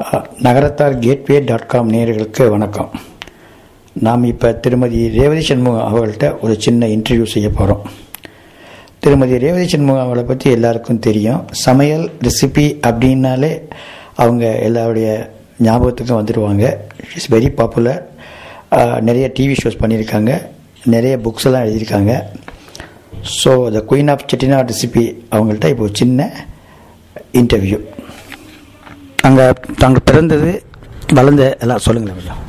நகரத்தார் gateway dot com நேயர்களுக்கு வணக்கம் நாம் இப்போ திருமதி ரேவதி சண்முகம் அவர்கள்ட்ட ஒரு சின்ன இன்டர்வியூ செய்ய போகிறோம் திருமதி ரேவதி சண்முகம் அவளை பற்றி எல்லாருக்கும் தெரியும் சமையல் ரெசிபி அப்படின்னாலே அவங்க எல்லாருடைய ஞாபகத்துக்கும் வந்துடுவாங்க இட்ஸ் வெரி பாப்புலர் நிறைய டிவி ஷோஸ் பண்ணியிருக்காங்க நிறைய புக்ஸ் எல்லாம் எழுதியிருக்காங்க so the queen of Chettinad recipe அவங்கள்ட்ட இப்போ ஒரு சின்ன இன்டர்வியூ அங்கே தாங்க பிறந்தது வளர்ந்த எல்லாம் சொல்லுங்களேன் கொஞ்சம்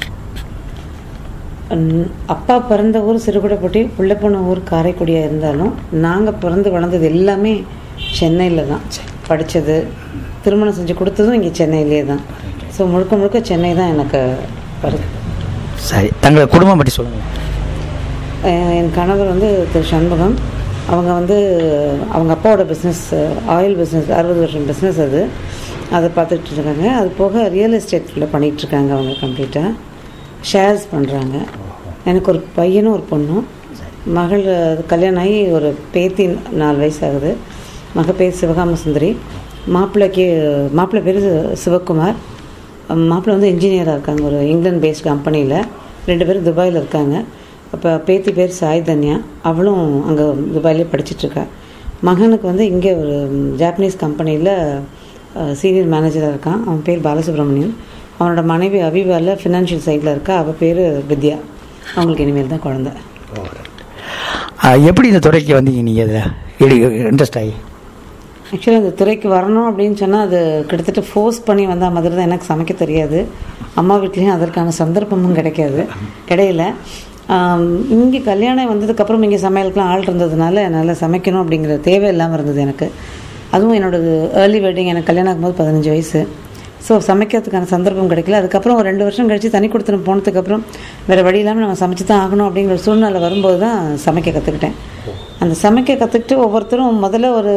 ம், அப்பா பிறந்த ஊர் சிறுகுடப்பட்டி புள்ள போன ஊர் காரைக்குடியாக இருந்தாலும் நாங்கள் பிறந்து வளர்ந்தது எல்லாமே சென்னையில் தான் படித்தது திருமணம் செஞ்சு கொடுத்ததும் இங்கே சென்னையிலே தான் ஸோ முழுக்க முழுக்க சென்னை தான் எனக்கு வருது சரி தங்கள் குடும்பம் பற்றி சொல்லுங்கள் அஹ் என் கணவர் வந்து திரு சண்முகம் அவங்க வந்து அவங்க அப்பாவோட பிஸ்னஸ் ஆயில் பிஸ்னஸ் அறுபது வருஷம் பிஸ்னஸ் அது அதை பார்த்துட்டு இருக்காங்க அது போக ரியல் எஸ்டேட்டில் பண்ணிகிட்டு இருக்காங்க அவங்க கம்ப்ளீட்டாக ஷேர்ஸ் பண்ணுறாங்க எனக்கு ஒரு பையனும் ஒரு பொண்ணும் மகள் அஹ், கல்யாணம் ஆகி ஒரு பேத்தி நாலு வயசு ஆகுது மக பேர் சிவகாம சுந்தரி மாப்பிள்ளைக்கு மாப்பிள்ளை பேர் சிவகுமார் மாப்பிள்ளை வந்து இன்ஜினியராக இருக்காங்க ஒரு இங்கிலாந்து பேஸ்ட் கம்பெனியில் ரெண்டு பேரும் துபாயில் இருக்காங்க அப்போ பேத்தி பேர் சாய் தன்யா அவளும் அங்கே துபாயிலே படிச்சிட்ருக்கா மகனுக்கு வந்து இங்கே ஒரு ம், ஜாப்பனீஸ் கம்பெனியில் சீனியர் மேனேஜராக இருக்கான் அவன் பேர் பாலசுப்ரமணியன் அவனோட மனைவி அபிவாவில் ஃபினான்ஷியல் சைடில் இருக்கா அவள் பேர் வித்யா அவங்களுக்கு இனிமேல் தான் குழந்தை எப்படி இந்த துறைக்கு வந்தீங்க நீங்கள் இதில் இன்ட்ரெஸ்ட் ஆகி ஆக்சுவலாக அந்த துறைக்கு வரணும் அப்படின்னு சொன்னால் அது கிட்டத்தட்ட ஃபோர்ஸ் பண்ணி வந்தால் மாதிரி தான் எனக்கு சமைக்க தெரியாது அம்மா வீட்லேயும் அதற்கான சந்தர்ப்பமும் கிடைக்காது கிடையில இங்கே கல்யாணம் வந்ததுக்கப்புறம் இங்கே சமையலுக்குலாம் ஆள் இருந்ததுனால என்னால் சமைக்கணும் அப்படிங்கிற தேவை இல்லாமல் இருந்தது எனக்கு அதுவும் என்னோடது ஏர்லி வெட்டிங் எனக்கு கல்யாணம் ஆகும்போது பதினஞ்சு வயசு ஸோ சமைக்கிறதுக்கான சந்தர்ப்பம் கிடைக்கல அதுக்கப்புறம் ஒரு ரெண்டு வருஷம் கழித்து தனி கொடுத்துட்டு போனதுக்கப்புறம் வேறு வழி இல்லாமல் நம்ம சமைச்சு தான் ஆகணும் அப்படிங்கிற ஒரு சூழ்நிலை வரும்போது தான் சமைக்க கற்றுக்கிட்டேன் அந்த சமைக்க கற்றுக்கிட்டு ஒவ்வொருத்தரும் முதல்ல ஒரு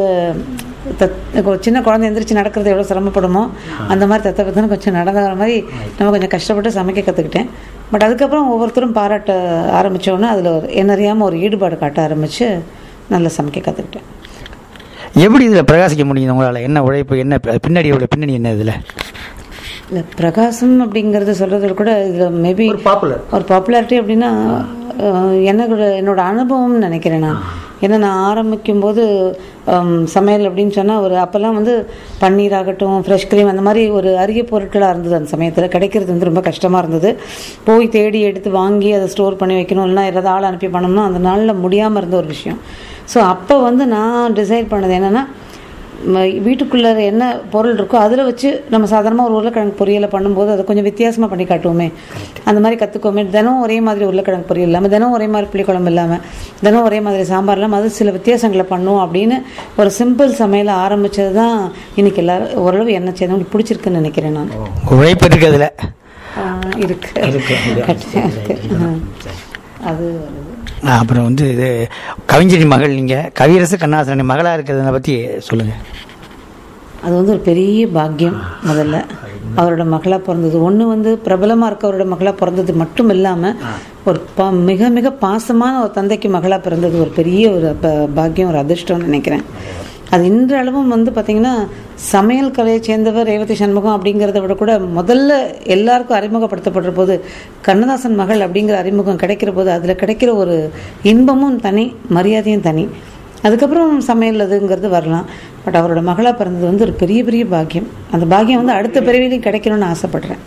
தத் ஒரு சின்ன குழந்தை எந்திரிச்சு நடக்கிறது எவ்வளோ சிரமப்படுமோ அந்த மாதிரி தத்தை பற்றின கொஞ்சம் நடந்துக்கிற மாதிரி நம்ம கொஞ்சம் கஷ்டப்பட்டு சமைக்க கற்றுக்கிட்டேன் பட் அதுக்கப்புறம் ஒவ்வொருத்தரும் பாராட்ட ஆரம்பித்தோன்னே அதில் ஒரு என்னறியாமல் ஒரு ஈடுபாடு காட்ட ஆரம்பித்து நல்லா சமைக்க கற்றுக்கிட்டேன் எப்படி இதில் பிரகாசிக்க முடியும் உங்களால் என்ன உழைப்பு என்ன பி- பின்னாடி எவ்வளோ பின்னணி என்ன இதில் இந்த பிரகாசம் அப்படிங்கிறது சொல்கிறது கூட இதில் மேபி ஒரு popular. ஒரு பாப்புலாரிட்டி அப்படின்னா அஹ், எனக்கு என்னோட அனுபவம்னு நினைக்கிறேன் நான் ஏன்னா நான் ஆரம்பிக்கும் போது ஹம், சமையல் அப்படின்னு சொன்னால் ஒரு அப்போல்லாம் வந்து பன்னீர் ஆகட்டும் ஃப்ரெஷ் க்ரீம் அந்த மாதிரி ஒரு அரிய பொருட்களாக இருந்தது அந்த சமயத்தில் கிடைக்கிறது வந்து ரொம்ப கஷ்டமாக இருந்தது போய் தேடி எடுத்து வாங்கி அதை ஸ்டோர் பண்ணி வைக்கணும் இல்லைன்னா ஏதாவது ஆள் அனுப்பி பண்ணணும்னா அந்த நாளில் முடியாமல் இருந்த ஒரு விஷயம் ஸோ அப்போ வந்து நான் டிசைட் பண்ணது என்னென்னா வீட்டுக்குள்ளே என்ன பொருள் இருக்கோ அதில் வச்சு நம்ம சாதாரணமாக ஒரு உருளைக்கிழங்கு பொரியலை பண்ணும்போது அதை கொஞ்சம் வித்தியாசமாக பண்ணி காட்டுவோமே அந்த மாதிரி கற்றுக்கோமே தினம் ஒரே மாதிரி உருளைக்கிழங்கு பொரியல் இல்லாமல் தினம் ஒரே மாதிரி புளிக்குழம்பு இல்லாமல் தினம் ஒரே மாதிரி சாம்பார் இல்லாமல் அது சில வித்தியாசங்களை பண்ணுவோம் அப்படின்னு ஒரு சிம்பிள் சமையலை ஆரம்பித்தது தான் இன்னைக்கு எல்லாரும் ஓரளவு என்ன செய்யணும் பிடிச்சிருக்குன்னு நினைக்கிறேன் நான் உழைப்பு இருக்கு அதில் ஆஹ் இருக்கு கட்டாயம் இருக்கு ஆஹ். அது வருது அப்புறம் வந்து இது கவிஞரின் மகள் நீங்கள் கவியரசு கண்ணாசனின் மகளாக இருக்கிறத பற்றி சொல்லுங்கள் அது வந்து ஒரு பெரிய பாக்கியம் முதல்ல அவரோட மகளாக பிறந்தது ஒன்று வந்து பிரபலமாக இருக்கவரோட மகளாக பிறந்தது மட்டும் இல்லாமல் ஒரு ப மிக மிக பாசமான ஒரு தந்தைக்கு மகளாக பிறந்தது ஒரு பெரிய ஒரு ப- பாக்கியம் ஒரு அதிர்ஷ்டம்னு நினைக்கிறேன் அது இன்றளவும் வந்து பார்த்திங்கன்னா சமையல் கலையை சேர்ந்தவர் ரேவதி சண்முகம் அப்படிங்கிறத விட கூட முதல்ல எல்லாருக்கும் அறிமுகப்படுத்தப்படுற போது கண்ணதாசன் மகள் அப்படிங்கிற அறிமுகம் கிடைக்கிற போது அதில் கிடைக்கிற ஒரு இன்பமும் தனி மரியாதையும் தனி அதுக்கப்புறம் சமையல் அதுங்கிறது வரலாம் பட் அவரோட மகளாக பிறந்தது வந்து ஒரு பெரிய பெரிய பாக்கியம் அந்த பாக்கியம் வந்து அடுத்த பிறவிலையும் கிடைக்கணும்னு ஆசைப்படுறேன்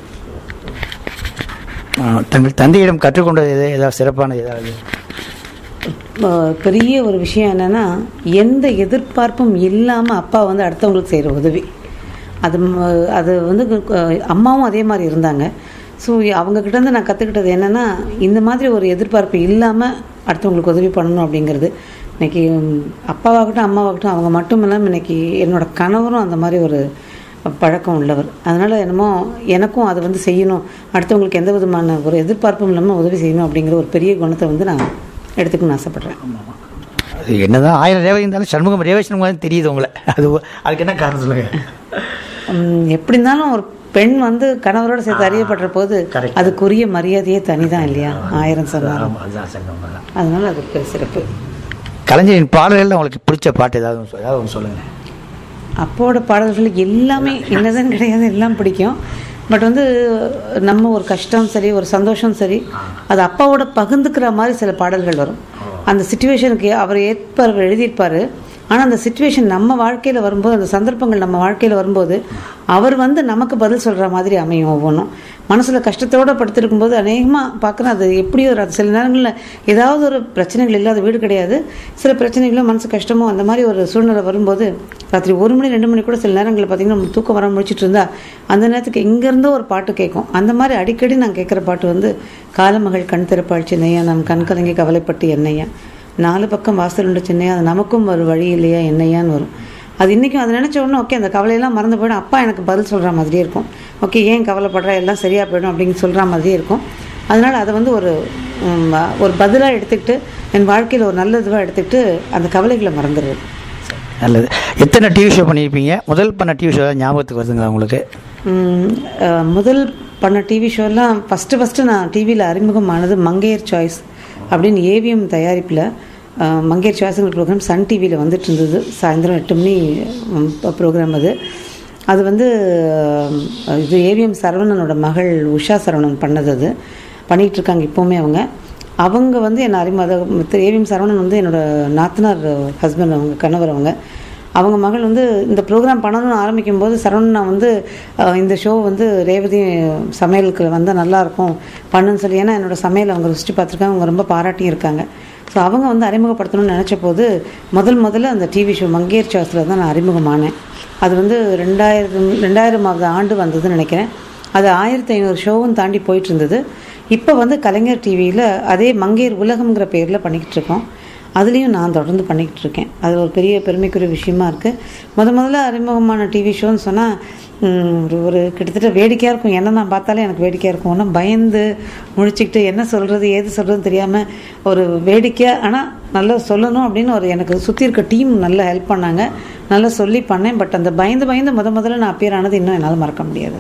தங்கள் தந்தையிடம் கற்றுக்கொண்டது எது ஏதாவது சிறப்பானது ஏதாவது அஹ் பெரிய ஒரு விஷயம் என்னன்னா எந்த எதிர்பார்ப்பும் இல்லாமல் அப்பா வந்து அடுத்தவங்களுக்கு செய்கிற உதவி அது ம- அது வந்து அஹ், அம்மாவும் அதே மாதிரி இருந்தாங்க ஸோ அவங்கக்கிட்ட இருந்து நான் கற்றுக்கிட்டது என்னென்னா இந்த மாதிரி ஒரு எதிர்பார்ப்பு இல்லாமல் அடுத்தவங்களுக்கு உதவி பண்ணணும் அப்படிங்கிறது இன்னைக்கு ம், அப்பாவாகட்டும் அம்மாவாகட்டும் அவங்க மட்டும் இல்லாமல் இன்னைக்கு என்னோட கணவரும் அந்த மாதிரி ஒரு பழக்கம் உள்ளவர் அதனால் என்னமோ எனக்கும் அதை வந்து செய்யணும் அடுத்தவங்களுக்கு எந்த விதமான ஒரு எதிர்பார்ப்பும் இல்லாமல் உதவி செய்யணும் அப்படிங்கிற ஒரு பெரிய குணத்தை வந்து நான் எடுத்துக்கணும்னு ஆசைப்பட்றேன் அது என்னதான் ஆயிரம் ரேவை இருந்தாலும் சண்முகம் ரேவை சண்முகம் தெரியுது உங்களை அது அதுக்கு என்ன காரணம் சொல்லுங்கள் உம், எப்படி இருந்தாலும் ஒரு பெண் வந்து கணவரோட சேர்த்து அறியப்படுற போது correct. அதுக்குரிய மரியாதையே தனிதான் இல்லையா ஆயிரம் சொன்னாலும் அதுதான் சங்கம் அதனால அது ஒரு சிறப்பு கலைஞரின் பாடல்களில் உங்களுக்கு பிடிச்ச பாட்டு ஏதாவது ஒன்று சொல்- ஏதாவது ஒன்று சொல்லுங்கள் அப்போட பாடல்கள் எல்லாமே என்னதான் கிடையாது எல்லாம் பிடிக்கும் பட் வந்து நம்ம ஒரு கஷ்டம் சரி ஒரு சந்தோஷம் சரி அது அப்பாவோட பகிர்ந்துக்கிற மாதிரி சில பாடல்கள் வரும் அந்த சுச்சுவேஷனுக்கு அவர் ஏற்பார் எழுதியிருப்பார் ஆனால் அந்த சுச்சுவேஷன் நம்ம வாழ்க்கையில் வரும்போது அந்த சந்தர்ப்பங்கள் நம்ம வாழ்க்கையில் வரும்போது அவர் வந்து நமக்கு பதில் சொல்கிற மாதிரி அமையும் ஒவ்வொன்றும் மனசில் கஷ்டத்தோடு படுத்திருக்கும் போது அநேகமாக பார்க்குறேன் அது எப்படியோ ஒரு அது சில நேரங்களில் ஏதாவது ஒரு பிரச்சனைகள் இல்லாத வீடு கிடையாது சில பிரச்சனைகளும் மனசு கஷ்டமோ அந்த மாதிரி ஒரு சூழ்நிலை வரும்போது ராத்திரி ஒரு மணி ரெண்டு மணி கூட சில நேரங்களில் பார்த்தீங்கன்னா நம்ம தூக்கம் வர முடிச்சிட்டு இருந்தா அந்த நேரத்துக்கு எங்கேருந்தோ ஒரு பாட்டு கேட்கும் அந்த மாதிரி அடிக்கடி நான் கேட்குற பாட்டு வந்து காலமகள் கண் திறப்பாள் சின்னையா நம் கண் கலங்கி கவலைப்பட்டு என்னையா நாலு பக்கம் வாசல் உண்டு சின்னையா அது நமக்கும் ஒரு வழி இல்லையா என்னையான்னு வரும் அது இன்றைக்கும் அதை நினச்ச உடனே ஓகே அந்த கவலையெல்லாம் மறந்து போயிடும் அப்பா எனக்கு பதில் சொல்கிற மாதிரியே இருக்கும் ஓகே ஏன் கவலைப்படுற எல்லாம் சரியாக போயிடும் அப்படின்னு சொல்கிற மாதிரியே இருக்கும் அதனால் அதை வந்து ஒரு ம், ஒரு பதிலாக எடுத்துக்கிட்டு என் வாழ்க்கையில் ஒரு நல்ல இதுவாக எடுத்துக்கிட்டு அந்த கவலைகளை மறந்துடுறது நல்லது எத்தனை டிவி ஷோ பண்ணியிருப்பீங்க முதல் பண்ண டிவி ஷோ ஞாபகத்துக்கு வருதுங்களா உங்களுக்கு ம், அஹ், முதல் பண்ண டிவி ஷோலாம் ஃபஸ்ட்டு ஃபஸ்ட்டு நான் டிவியில் அறிமுகமானது மங்கையர் சாய்ஸ் அப்படின்னு ஏவிஎம் தயாரிப்பில் மங்கையர் சாய்ஸுங்கிற ப்ரோக்ராம் சன் டிவியில் வந்துட்டு இருந்தது சாயந்தரம் எட்டு மணி ப்ரோக்ராம் அது அது வந்து அஹ், இது ஏவிஎம் சரவணனோட மகள் உஷா சரவணன் பண்ணது அது பண்ணிகிட்டு இருக்காங்க இப்போவுமே அவங்க அவங்க வந்து என்னை அறிமுக திரு ஏவிஎம் சரவணன் வந்து என்னோட நாத்தனார் ஹஸ்பண்ட் அவங்க கணவர் அவங்க அவங்க மகள் வந்து இந்த ப்ரோக்ராம் பண்ணணும்னு ஆரம்பிக்கும் போது சரவணன் நான் வந்து அஹ், இந்த ஷோ வந்து ரேவதி சமையலுக்கு வந்தால் நல்லாயிருக்கும் பண்ணுன்னு சொல்லி ஏன்னா என்னோட சமையல் அவங்க ருசிச்சு பார்த்துருக்காங்க அவங்க ரொம்ப பாராட்டியும் இருக்காங்க ஸோ அவங்க வந்து அறிமுகப்படுத்தணும்னு நினச்ச போது முதல் முதல்ல அந்த டிவி ஷோ மங்கேர் சாஸில் தான் நான் அறிமுகமானேன் அது வந்து ரெண்டாயிரம் ரெண்டாயிரமாவது ஆண்டு வந்ததுன்னு நினைக்கிறேன் அது ஆயிரத்தி ஐநூறு ஷோவும் தாண்டி போயிட்டு இருந்தது இப்போ வந்து கலைஞர் டிவியில் அதே மங்கையர் உலகம்ங்கிற பேரில் பண்ணிக்கிட்டு இருக்கோம் அதுலேயும் நான் தொடர்ந்து பண்ணிக்கிட்டு இருக்கேன் அது ஒரு பெரிய பெருமைக்குரிய விஷயமா இருக்குது முத முதல்ல அறிமுகமான டிவி ஷோன்னு சொன்னால் ஒரு ஒரு கிட்டத்தட்ட வேடிக்கையாக இருக்கும் என்ன நான் பார்த்தாலே எனக்கு வேடிக்கையாக இருக்கும் ஒன்றும் பயந்து முழிச்சுக்கிட்டு என்ன சொல்கிறது ஏது சொல்கிறதுன்னு தெரியாமல் ஒரு வேடிக்கையாக ஆனால் நல்லா சொல்லணும் அப்படின்னு ஒரு எனக்கு சுற்றி இருக்க டீம் நல்லா ஹெல்ப் பண்ணாங்க நல்லா சொல்லி பண்ணேன் பட் அந்த பயந்து பயந்து முத முதல்ல நான் அப்பியர் ஆனது இன்னும் என்னால் மறக்க முடியாது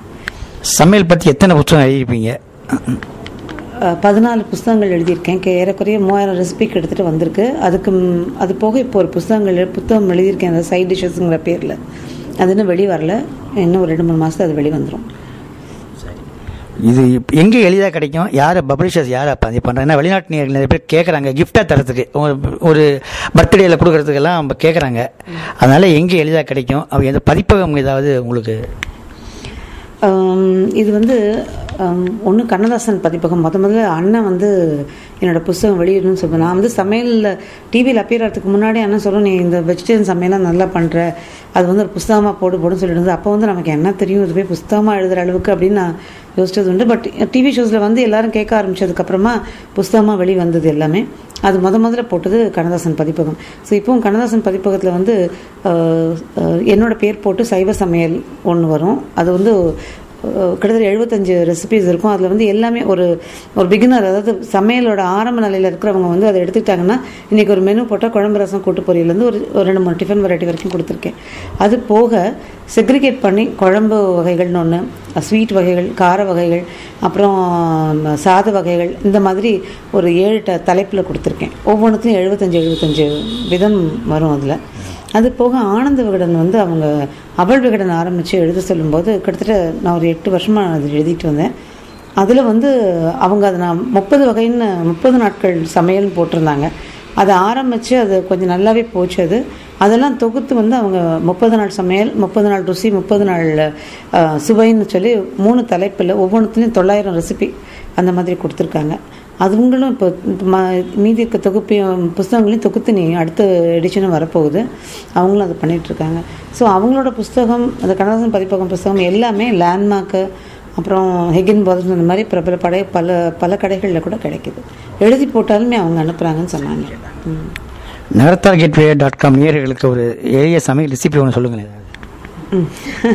சமையல் பற்றி எத்தனை புத்தகம் எழுதியிருப்பீங்க அஹ், பதினாலு புஸ்தகங்கள் எழுதியிருக்கேன் கே- ஏறக்குறைய மூவாயிரம் ரெசிபி எடுத்துகிட்டு வந்திருக்கு அதுக்கு ம், அது போக இப்போ ஒரு புஸ்தகங்கள் எழு- புத்தகம் எழுதியிருக்கேன் அந்த சைட் டிஷ்ஷஸ்ங்கிற பேரில் அது இன்னும் வெளி வரல இன்னும் ஒரு ரெண்டு மூணு மாதத்துல அது வெளி வந்துடும் இது இப்ப எங்கே எளிதாக கிடைக்கும் யார் பப்ளிஷர்ஸ் யார் அப்போ அது பண்ணுறாங்க ஏன்னா வெளிநாட்டு நேயர்கள் நிறைய பேர் கேட்குறாங்க கிஃப்டாக தரத்துக்கு ஒரு- ஒரு பர்த்டேயில் கொடுக்கறதுக்கெல்லாம் நம்ம கேட்குறாங்க அதனால் எங்கே எளிதாக கிடைக்கும் அவங்க எந்த பதிப்பகம் ஏதாவது உங்களுக்கு ஆம், இது வந்து ஒன்று கண்ணதாசன் பதிப்பகம் முத முதல்ல அண்ணன் வந்து என்னோட புஸ்தகம் வெளியிடணும்னு சொல்லுவேன் நான் வந்து சமையலில் டிவியில் அப்பியர் ஆகிறதுக்கு முன்னாடி அண்ணன் சொல்லும் நீ இந்த வெஜிடேரியன் சமையலாம் நல்லா பண்ணுற அது வந்து ஒரு புஸ்தகமாக போடு போடுன்னு சொல்லிட்டு அப்போ வந்து நமக்கு என்ன தெரியும் இது போய் புஸ்தகமாக எழுதுகிற அளவுக்கு அப்படின்னு நான் யோசிச்சது உண்டு பட் டிவி ஷோஸில் வந்து எல்லாரும் கேட்க ஆரம்பிச்சதுக்கப்புறமா புஸ்தகமாக வெளி வந்தது எல்லாமே அது முத முதல்ல போட்டது கண்ணதாசன் பதிப்பகம் ஸோ இப்போவும் கண்ணதாசன் பதிப்பகத்தில் வந்து அஹ், அஹ், என்னோட பேர் போட்டு சைவ சமையல் ஒன்று வரும் அது வந்து அஹ், கிட்டத்தட்ட எழுபத்தஞ்சு ரெசிபிஸ் இருக்கும் அதில் வந்து எல்லாமே ஒரு ஒரு பிகினர் அதாவது சமையலோட ஆரம்ப நிலையில் இருக்கிறவங்க வந்து அதை எடுத்துக்கிட்டாங்கன்னா இன்றைக்கி ஒரு மெனு போட்டால் குழம்பு ரசம் கூட்டு பொரியலேருந்து ஒரு ஒரு ரெண்டு மூணு டிஃபன் வெரைட்டி வரைக்கும் கொடுத்துருக்கேன் அது போக செக்ரிகேட் பண்ணி குழம்பு வகைகள்னு ஒன்று ஸ்வீட் வகைகள் கார வகைகள் அப்புறம் ம, சாத வகைகள் இந்த மாதிரி ஒரு ஏழு ட தலைப்பில் கொடுத்துருக்கேன் ஒவ்வொன்றுத்தையும் எழுபத்தஞ்சு எழுபத்தஞ்சு விதம் வரும் அதில் அது போக ஆனந்த விகடன் வந்து அவங்க அவள் விகடன் ஆரம்பித்து எழுத சொல்லும்போது கிட்டத்தட்ட நான் ஒரு எட்டு வருஷமாக அது எழுதிட்டு வந்தேன் அதில் வந்து அவங்க அதை நான் முப்பது வகைன்னு முப்பது நாட்கள் சமையல்னு போட்டிருந்தாங்க அதை ஆரம்பித்து அது கொஞ்சம் நல்லாவே போச்சு அது அதெல்லாம் தொகுத்து வந்து அவங்க முப்பது நாள் சமையல் முப்பது நாள் ருசி முப்பது நாள் அஹ், சுவைன்னு சொல்லி மூணு தலைப்பில் ஒவ்வொன்றுத்துலேயும் தொள்ளாயிரம் ரெசிபி அந்த மாதிரி கொடுத்துருக்காங்க அதுங்களும் இப்போ ம மீதி இருக்க தொகுப்பையும் புஸ்தகங்களையும் தொகுத்து நீ அடுத்த எடிஷனும் வரப்போகுது அவங்களும் அதை பண்ணிட்டு இருக்காங்க ஸோ அவங்களோட புஸ்தகம் அந்த கண்ணதாசன் பதிப்பகம் புஸ்தகம் எல்லாமே லேண்ட்மார்க்கு அப்புறம் ஹெகின் பாதர்ஸ் அந்த மாதிரி பிரபல படை பல பல கடைகளில் கூட கிடைக்குது எழுதி போட்டாலுமே அவங்க அனுப்புகிறாங்கன்னு சொன்னாங்க ம். நகரத்தார் கேட்வே டாட் காம் நேயர்களுக்கு ஒரு எளிய சமையல் ரெசிபி ஒன்று சொல்லுங்களேன் ஏதாவது. ம்.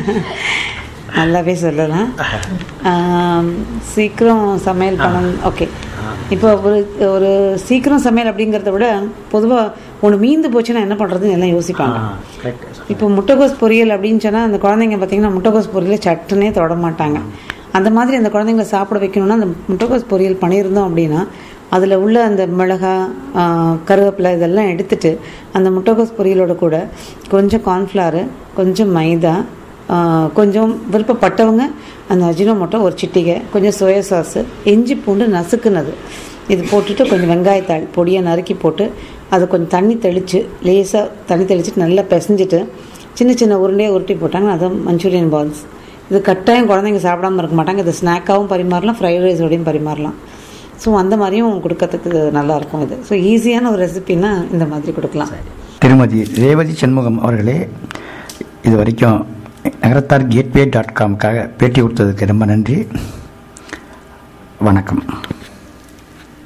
நல்லாவே சொல்லலாம் ஆம், சீக்கிரம் சமையல் பண்ணணும் ஓகே இப்போ ஒரு ஒரு சீக்கிரம் சமையல் அப்படிங்கிறத விட பொதுவாக ஒன்று மீந்து போச்சுன்னா என்ன பண்ணுறதுன்னு எல்லாம் யோசிப்பாங்க இப்போ முட்டைகோஸ் பொரியல் அப்படின்னு சொன்னால் அந்த குழந்தைங்க பார்த்தீங்கன்னா முட்டைகோஸ் பொரியலை சட்டுனே தொட மாட்டாங்க அந்த மாதிரி அந்த குழந்தைங்கள சாப்பிட வைக்கணும்னா அந்த முட்டைகோஸ் பொரியல் பண்ணியிருந்தோம் அப்படின்னா அதில் உள்ள அந்த மிளகா ஆ, கருவேப்பிலை இதெல்லாம் எடுத்துட்டு அந்த முட்டைகோஸ் பொரியலோட கூட கொஞ்சம் கார்ன்ஃப்ளவர் கொஞ்சம் மைதா ஆ, கொஞ்சம் விருப்பப்பட்டவங்க அந்த அஜினோமோட்டோ ஒரு சிட்டிகை கொஞ்சம் சோயா சாஸு இஞ்சி பூண்டு நசுக்குனது இது போட்டுட்டு கொஞ்சம் வெங்காயத்தாள் பொடியை நறுக்கி போட்டு அதை கொஞ்சம் தண்ணி தெளித்து லேசாக தண்ணி தெளிச்சுட்டு நல்லா பிசைஞ்சிட்டு சின்ன சின்ன உருண்டையாக உருட்டி போட்டாங்கன்னா அது மஞ்சூரியன் பால்ஸ் இது கட்டாயம் குழந்தைங்க சாப்பிடாம இருக்க மாட்டாங்க இது ஸ்நாக்காகவும் பரிமாறலாம் ஃப்ரைட் ரைஸோடையும் பரிமாறலாம் ஸோ அந்த மாதிரியும் கொடுக்கறதுக்கு இது நல்லாயிருக்கும் இது ஸோ ஈஸியான ஒரு ரெசிபின்னா இந்த மாதிரி கொடுக்கலாம் திருமதி ரேவதி சண்முகம் அவர்களே இது வரைக்கும் நகரத்தார் கேட்வே டாட் காம்க்காக பேட்டி கொடுத்ததுக்கு ரொம்ப நன்றி வணக்கம்